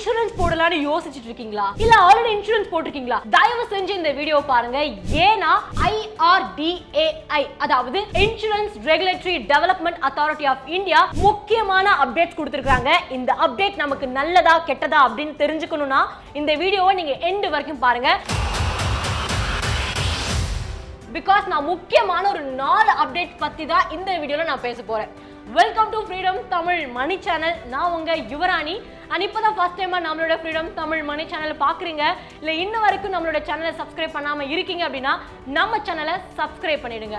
insurance போடலாம்னு யோசிச்சுட்டு இருக்கீங்களா இல்ல ஆல்ரெடி இன்சூரன்ஸ் போட்டிருக்கீங்களா தயவு செஞ்சு இந்த வீடியோ பாருங்க ஏன்னா ஐஆர்டிஏஐ அதாவது insurance regulatory development authority of India முக்கியமான அப்டேட்ஸ் கொடுத்திருக்காங்க இந்த அப்டேட் நமக்கு நல்லதா கெட்டதா அப்படின்னு தெரிஞ்சுக்கணும்னா இந்த வீடியோவை நீங்க எண்டு வரைக்கும் பாருங்க பிகாஸ் நான் முக்கியமான ஒரு நாலு அப்டேட் பத்தி தான் இந்த வீடியோல நான் பேச போறேன் welcome to Freedom Tamil Mani channel நான் உங்க யுவராணி அண்ட் இப்போதான் ஃபர்ஸ்ட் டைமா நம்மளோட ஃப்ரீடம் தமிழ் மணி சேனலை பாக்குறீங்க இல்ல இன்ன வரைக்கும் நம்மளோட சேனலை சப்ஸ்கிரைப் பண்ணாம இருக்கீங்க அப்படின்னா நம்ம சேனலை சப்ஸ்கிரைப் பண்ணிடுங்க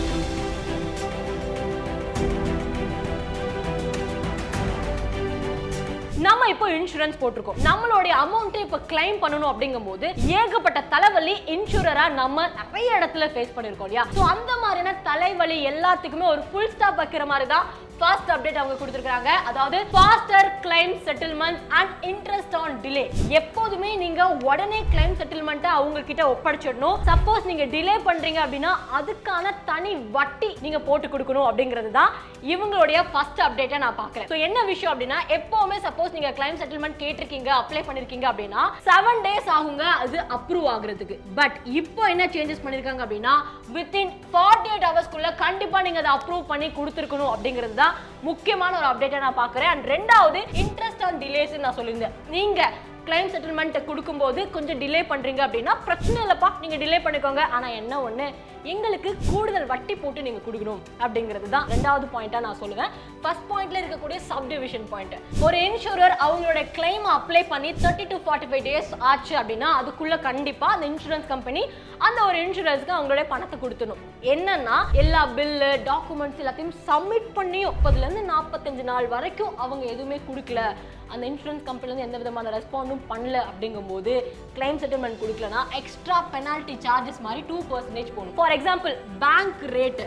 நம்ம இப்போ இன்சூரன்ஸ் போட்டிருக்கோம் நம்மளுடைய அமௌண்ட்டை இப்போ கிளைம் பண்ணணும் அப்படிங்கும்போது ஏகப்பட்ட தலைவலி இன்சூரரா நம்ம நிறைய இடத்துல ஃபேஸ் பண்ணிருக்கோம் இல்லையா ஸோ அந்த மாதிரியான தலைவலி எல்லாத்துக்குமே ஒரு ஃபுல் ஸ்டாப் வைக்கிற மாதிரி தான் ஃபர்ஸ்ட் அப்டேட் அவங்க கொடுத்துருக்காங்க அதாவது faster claim settlement and interest on delay எப்போதுமே நீங்க உடனே கிளைம் செட்டில்மெண்ட்டை அவங்க கிட்ட ஒப்படைச்சிடணும் சப்போஸ் நீங்க டிலே பண்றீங்க அப்படின்னா அதுக்கான தனி வட்டி நீங்க போட்டு கொடுக்கணும் அப்படிங்கிறது தான் இவங்களுடைய ஃபர்ஸ்ட் அப்டேட்டை நான் பார்க்குறேன் ஸோ என்ன விஷயம் அப்படின்னா எப்பவுமே சப்போஸ் நீங்க கிளைம் செட்டில்மெண்ட் கேட்டிருக்கீங்க அப்ளை பண்ணிருக்கீங்க அப்படின்னா செவன் டேஸ் ஆகுங்க அது அப்ரூவ் ஆகுறதுக்கு பட் இப்போ என்ன சேஞ்சஸ் பண்ணிருக்காங்க அப்படின்னா வித்தின் ஃபார்ட்டி எயிட் ஹவர்ஸ்க்குள்ள கண்டிப்பா நீங்க அதை அப்ரூவ் பண்ணி கொடுத்துருக்கணும் அப்படிங்கிறது தான் முக்கியமான ஒரு அப்டேட்டை நான் பார்க்குறேன் அண்ட் ரெண்டாவது இன்ட்ரெஸ்ட் ஆன் டிலேஸ் நான் சொல்லியிருந்தேன் நீங்க கிளைம் செட்டில்மெண்ட் கொடுக்கும்போது கொஞ்சம் டிலே பண்றீங்க அப்படின்னா பிரச்சனை இல்லப்பா நீங்க டிலே பண்ணிக்கோங்க ஆனா என்ன ஒண்ணு எங்களுக்கு கூடுதல் வட்டி போட்டு நீங்க கொடுக்கணும் அப்படிங்கிறது தான் ரெண்டாவது பாயிண்டா நான் சொல்லுவேன் ஃபர்ஸ்ட் பாயிண்ட்ல இருக்கக்கூடிய சப் டிவிஷன் பாயிண்ட் ஒரு இன்சூரர் அவங்களோட கிளைம் அப்ளை பண்ணி thirty to forty five days ஆச்சு அப்படின்னா அதுக்குள்ள கண்டிப்பா அந்த இன்சூரன்ஸ் கம்பெனி அந்த ஒரு இன்சூரன்ஸ்க்கு அவங்களுடைய பணத்தை கொடுத்துணும் என்னன்னா எல்லா பில்லு டாக்குமெண்ட்ஸ் எல்லாத்தையும் சப்மிட் பண்ணியும் முப்பதுல இருந்து நாற்பத்தஞ்சு நாள் வரைக்கும் அவங்க எதுவுமே கொடுக்கல அந்த இன்சூரன்ஸ் கம்பெனிலேருந்து எந்த விதமான ரெஸ்பாண்டும் பண்ணல அப்படிங்கும்போது கிளைம் செட்டில்மெண்ட் கொடுக்கலனா எக்ஸ்ட்ரா பெனால்ட்டி சார்ஜஸ் மாதிரி டூ பர்சன்டேஜ் போகணும் for example bank rate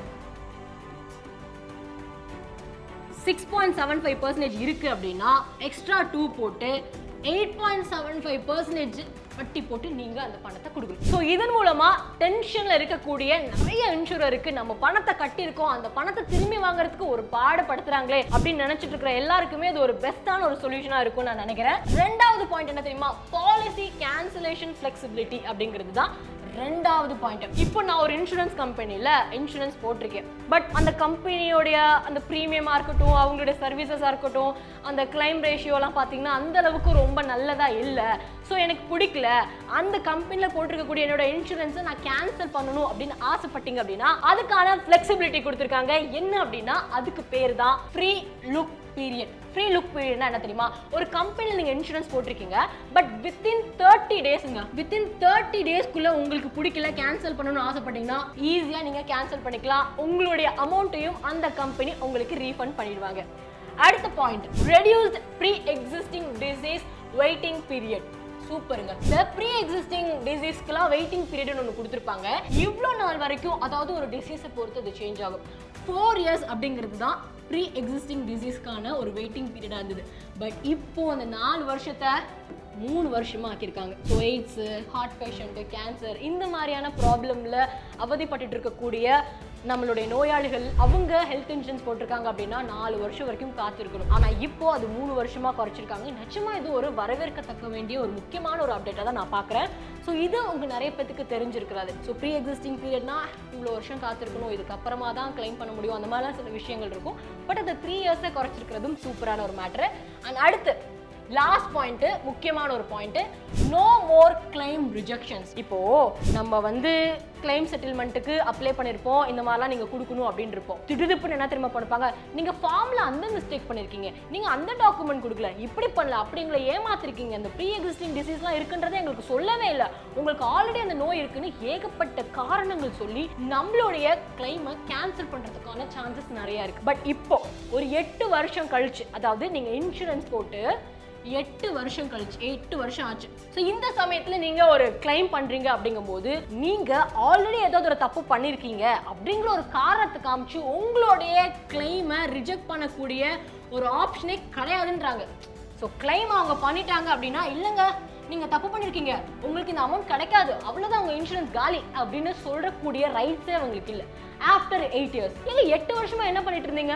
six point seven five percentage இருக்கு அப்படின்னா எக்ஸ்ட்ரா டூ போட்டு eight point seven five percentage வட்டி போட்டு நீங்க அந்த பணத்தை கொடுக்கணும் ஸோ இதன் மூலமா டென்ஷன்ல இருக்கக்கூடிய நிறைய இன்சூரருக்கு நம்ம பணத்தை கட்டியிருக்கோம் அந்த பணத்தை திரும்பி வாங்குறதுக்கு ஒரு பாடுபடுத்துறாங்களே அப்படின்னு நினைச்சிட்டு இருக்கிற எல்லாருக்குமே இது ஒரு பெஸ்டான ஒரு சொல்யூஷனா இருக்கும் நான் நினைக்கிறேன் ரெண்டாவது பாயிண்ட் என்ன தெரியுமா பாலிசி கேன்சலேஷன் ஃபிளெக்சிபிலிட்டி அப்படிங்கிறது தான் ரெண்டாவது பாயிண்ட் இப்போ நான் ஒரு இன்சூரன்ஸ் கம்பெனியில் இன்சூரன்ஸ் போட்டிருக்கேன் பட் அந்த கம்பெனியோடைய அந்த ப்ரீமியமாக இருக்கட்டும் அவங்களுடைய சர்வீசஸாக இருக்கட்டும் அந்த கிளைம் ரேஷியோலாம் பார்த்தீங்கன்னா அந்த அளவுக்கு ரொம்ப நல்லதாக இல்லை ஸோ எனக்கு பிடிக்கல அந்த கம்பெனியில் போட்டிருக்கக்கூடிய என்னோட இன்சூரன்ஸை நான் கேன்சல் பண்ணணும் அப்படின்னு ஆசைப்பட்டீங்க அப்படின்னா அதுக்கான ஃப்ளெக்சிபிலிட்டி கொடுத்துருக்காங்க என்ன அப்படின்னா அதுக்கு பேர் தான் free look period free look பீரியட்னா என்ன தெரியுமா ஒரு கம்பெனியில் நீங்கள் இன்சூரன்ஸ் போட்டிருக்கீங்க பட் வித்தின் தேர்ட்டி டேஸுங்க வித்தின் தேர்ட்டி டேஸ்க்குள்ள உங்களுக்கு பிடிக்கல கேன்சல் பண்ணணும்னு ஆசைப்பட்டீங்கன்னா ஈஸியாக நீங்கள் கேன்சல் பண்ணிக்கலாம் உங்களுடைய அமௌண்ட்டையும் அந்த கம்பெனி உங்களுக்கு ரீஃபண்ட் பண்ணிடுவாங்க அடுத்த point reduced pre existing disease waiting period சூப்பருங்க இந்த ப்ரீ எக்ஸிஸ்டிங் டிசீஸ்க்குலாம் வெயிட்டிங் பீரியட்னு ஒன்று கொடுத்துருப்பாங்க இவ்வளோ நாள் வரைக்கும் அதாவது ஒரு டிசீஸை பொறுத்து அது சேஞ்ச் ஆகும் ஃபோர் இயர்ஸ் அப்படிங்கிறது தான் ப்ரீ எக்ஸிஸ்டிங் டிசீஸ்க்கான ஒரு வெயிட்டிங் பீரியடாக இருந்தது பட் இப்போ அந்த நாலு வருஷத்தை மூணு வருஷமா ஆக்கியிருக்காங்க so AIDS heart patient cancer இந்த மாதிரியான ப்ராப்ளமில் அவதிப்பட்டுட்டு இருக்கக்கூடிய நம்மளுடைய நோயாளிகள் அவங்க ஹெல்த் இன்சூரன்ஸ் போட்டிருக்காங்க அப்படின்னா நாலு வருஷம் வரைக்கும் காத்திருக்கணும் ஆனால் இப்போ அது மூணு வருஷமா குறைச்சிருக்காங்க நிச்சயமா இது ஒரு வரவேற்கத்தக்க வேண்டிய ஒரு முக்கியமான ஒரு அப்டேட்டாக தான் நான் பார்க்குறேன் ஸோ இது உங்க நிறைய பேத்துக்கு தெரிஞ்சிருக்கிறாரு ஸோ ப்ரீ எக்ஸிஸ்டிங் பீரியட்னா இவ்வளோ வருஷம் காத்திருக்கணும் இதுக்கப்புறமா தான் கிளைம் பண்ண முடியும் அந்த மாதிரிலாம் சில விஷயங்கள் இருக்கும் பட் அந்த த்ரீ இயர்ஸை குறைச்சிருக்கிறதும் சூப்பரான ஒரு மேட்ரு அண்ட் அடுத்து லாஸ்ட் பாயிண்ட் முக்கியமான ஒரு point no more claim rejections இப்போ நம்ம வந்து கிளைம் செட்டில்மெண்ட்டுக்கு அப்ளை பண்ணியிருப்போம் இந்த மாதிரிலாம் நீங்கள் கொடுக்கணும் அப்படின்னு இருப்போம் திடுதிப்புன்னு என்ன தெரியுமா பண்ணுப்பாங்க நீங்கள் ஃபார்மில் அந்த மிஸ்டேக் பண்ணியிருக்கீங்க நீங்கள் அந்த டாக்குமெண்ட் கொடுக்கல இப்படி பண்ணல அப்படி எங்களை ஏமாத்திருக்கீங்க அந்த ப்ரீ எக்ஸிஸ்டிங் டிசீஸ்லாம் இருக்குன்றதை எங்களுக்கு சொல்லவே இல்லை உங்களுக்கு ஆல்ரெடி அந்த நோய் இருக்குன்னு ஏகப்பட்ட காரணங்கள் சொல்லி நம்மளுடைய கிளைமை கேன்சல் பண்ணுறதுக்கான சான்சஸ் நிறைய இருக்கு பட் இப்போ ஒரு எட்டு வருஷம் கழிச்சு அதாவது நீங்கள் இன்சூரன்ஸ் போட்டு எட்டு வருஷம் கழிச்சு எட்டு வருஷம் ஆச்சு ஸோ இந்த சமயத்தில் நீங்கள் ஒரு கிளைம் பண்ணுறீங்க அப்படிங்கும்போது நீங்கள் ஆல்ரெடி ஏதாவது ஒரு தப்பு பண்ணியிருக்கீங்க அப்படிங்கிற ஒரு காரணத்தை காமிச்சு உங்களுடைய கிளைமை ரிஜெக்ட் பண்ணக்கூடிய ஒரு ஆப்ஷனே கிடையாதுன்றாங்க ஸோ கிளைம் அவங்க பண்ணிட்டாங்க அப்படின்னா இல்லைங்க நீங்கள் தப்பு பண்ணியிருக்கீங்க உங்களுக்கு இந்த அமௌண்ட் கிடைக்காது அவ்வளோதான் உங்கள் இன்சூரன்ஸ் காலி அப்படின்னு சொல்லக்கூடிய ரைட்ஸே அவங்களுக்கு இல்லை ஆஃப்டர் எயிட் இயர்ஸ் இல்லை எட்டு வருஷமா என்ன பண்ணிட்டு இருந்தீங்க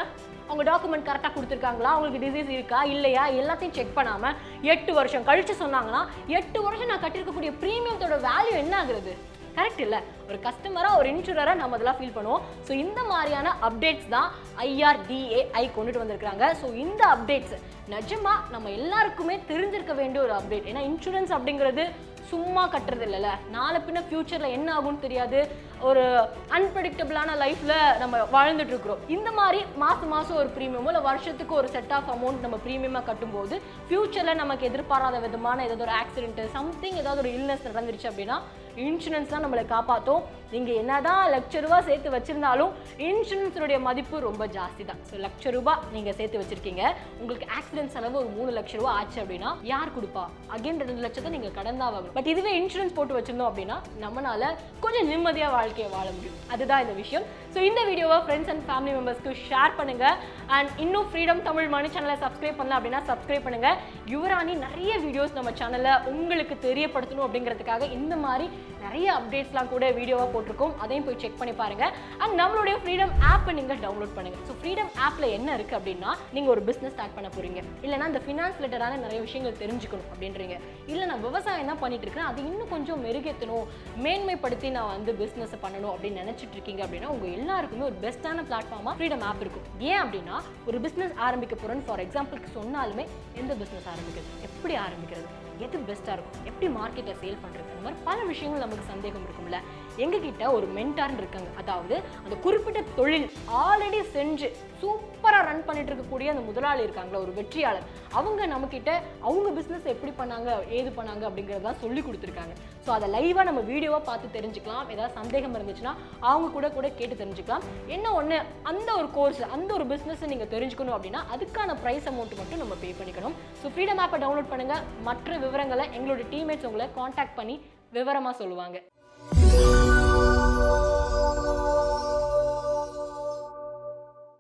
அவங்க டாக்குமெண்ட் கரெக்டாக கொடுத்துருக்காங்களா அவங்களுக்கு டிசீஸ் இருக்கா இல்லையா எல்லாத்தையும் செக் பண்ணாமல் எட்டு வருஷம் கழிச்சு சொன்னாங்கன்னா எட்டு வருஷம் நான் கட்டியிருக்கக்கூடிய ப்ரீமியத்தோட வேல்யூ என்ன ஆகுறது கரெக்ட் இல்லை ஒரு கஸ்டமராக ஒரு இன்சூரராக நம்ம அதெல்லாம் ஃபீல் பண்ணுவோம் ஸோ இந்த மாதிரியான அப்டேட்ஸ் தான் ஐஆர்டிஏஐ கொண்டுட்டு வந்திருக்காங்க ஸோ இந்த அப்டேட்ஸ் நிஜமா நம்ம எல்லாருக்குமே தெரிஞ்சிருக்க வேண்டிய ஒரு அப்டேட் ஏன்னா இன்சூரன்ஸ் அப்படிங்கிறது சும்மா கட்டுறது இல்லைல்ல நாளை பின்ன ஃப்யூச்சரில் என்ன ஆகும்னு தெரியாது ஒரு அன்பிரடிக்டபிளான லைஃப்பில் நம்ம வாழ்ந்துட்டு இருக்கிறோம் இந்த மாதிரி மாதம் மாதம் ஒரு ப்ரீமியமோ இல்லை வருஷத்துக்கு ஒரு செட் ஆஃப் அமௌண்ட் நம்ம ப்ரீமியமாக கட்டும்போது ஃப்யூச்சரில் நமக்கு எதிர்பாராத விதமான ஏதாவது ஒரு ஆக்சிடென்ட் சம்திங் ஏதாவது ஒரு இல்னஸ் நடந்துருச்சு அப்படின்னா இன்சூரன்ஸ் தான் நம்மளை காப்பாற்றும் நீங்கள் என்னதான் லட்ச ரூபா சேர்த்து வச்சிருந்தாலும் இன்சூரன்ஸுடைய மதிப்பு ரொம்ப ஜாஸ்தி தான் ஸோ லட்ச ரூபா நீங்கள் சேர்த்து வச்சிருக்கீங்க உங்களுக்கு ஆக்சிடென்ட் செலவு ஒரு மூணு லட்ச ரூபா ஆச்சு அப்படின்னா யார் கொடுப்பா அகைன் ரெண்டு லட்சத்தை நீங்கள் கடந்தாவாங்க பட் இதுவே இன்சூரன்ஸ் போட்டு வச்சிருந்தோம் அப்படின்னா நம்மளால கொஞ்சம் நிம்மதியாக வாழ்க்கையை வாழ முடியும் அதுதான் இந்த விஷயம் ஸோ இந்த வீடியோவை ஃப்ரெண்ட்ஸ் அண்ட் ஃபேமிலி மெம்பர்ஸ்க்கு ஷேர் பண்ணுங்க அண்ட் இன்னும் ஃப்ரீடம் தமிழ் மணி சேனலை சப்ஸ்கிரைப் பண்ணல அப்படின்னா சப்ஸ்கிரைப் பண்ணுங்க யுவராணி நிறைய வீடியோஸ் நம்ம சேனல்ல உங்களுக்கு தெரியப்படுத்தணும் அப்படிங்கிறதுக்காக இந்த மாதிரி நிறைய அப்டேட்ஸ்லாம் கூட வீடியோவாக போட்டிருக்கோம் அதையும் போய் செக் பண்ணி பாருங்க அண்ட் நம்மளுடைய ஃப்ரீடம் ஆப்பை நீங்க டவுன்லோட் பண்ணுங்க ஸோ ஃப்ரீடம் ஆப்ல என்ன இருக்கு அப்படின்னா நீங்க ஒரு பிசினஸ் ஸ்டார்ட் பண்ண போறீங்க இல்லைன்னா இந்த ஃபினான்ஸ் ரிலேட்டடான நிறைய விஷயங்கள் தெரிஞ்சுக்கணும் அப்படின்றீங்க இல்லை நான் விவசாயம் தான் பண்ணிட்டு இருக்கேன் அது இன்னும் கொஞ்சம் மெருகேற்றணும் மேன்மைப்படுத்தி நான் வந்து பிஸ்னஸ் பண்ணணும் அப்படின்னு நினைச்சிட்டு இருக்கீங்க அப்படின்னா உங்க எல்லாருக்குமே ஒரு பெஸ்ட்டான பிளாட்ஃபார்மா ஃப்ரீடம் ஆப் இருக்கும் ஏன் அப்படின்னா ஒரு பிஸ்னஸ் ஆரம்பிக்க போறேன்னு ஃபார் எக்ஸாம்பிளுக்கு சொன்னாலுமே எந்த பிஸ்னஸ் ஆரம்பிக்கிறது எப்படி ஆரம்பிக்கிறது எது பெஸ்ட்டாக இருக்கும் எப்படி மார்க்கெட்டை சேல் பண்ணுறது இந்த மாதிரி பல விஷயங்கள் நமக்கு சந்தேகம் இருக்கும்ல எங்ககிட்ட ஒரு மென்டார்னு இருக்காங்க அதாவது அந்த குறிப்பிட்ட தொழில் ஆல்ரெடி செஞ்சு சூப்பராக ரன் பண்ணிட்டு இருக்கக்கூடிய அந்த முதலாளி இருக்காங்களா ஒரு வெற்றியாளர் அவங்க நம்மக்கிட்ட அவங்க பிஸ்னஸ் எப்படி பண்ணாங்க ஏது பண்ணாங்க அப்படிங்கிறத சொல்லி கொடுத்துருக்காங்க ஸோ அதை லைவாக நம்ம வீடியோவாக பார்த்து தெரிஞ்சுக்கலாம் ஏதாவது சந்தேகம் இருந்துச்சுன்னா அவங்க கூட கூட கேட்டு தெரிஞ்சுக்கலாம் என்ன ஒன்று அந்த ஒரு கோர்ஸ் அந்த ஒரு பிஸ்னஸ் நீங்கள் தெரிஞ்சுக்கணும் அப்படின்னா அதுக்கான ப்ரைஸ் அமௌண்ட் மட்டும் நம்ம பே பண்ணிக்கணும் ஸோ ஃப்ரீடம் ஆப்பை டவுன்லோட் பண்ணுங்கள் மற்ற விவரங்களை எங்களோட டீம்மேட்ஸ் உங்களை காண்டாக்ட் பண்ணி விவரமாக சொல்லுவாங்க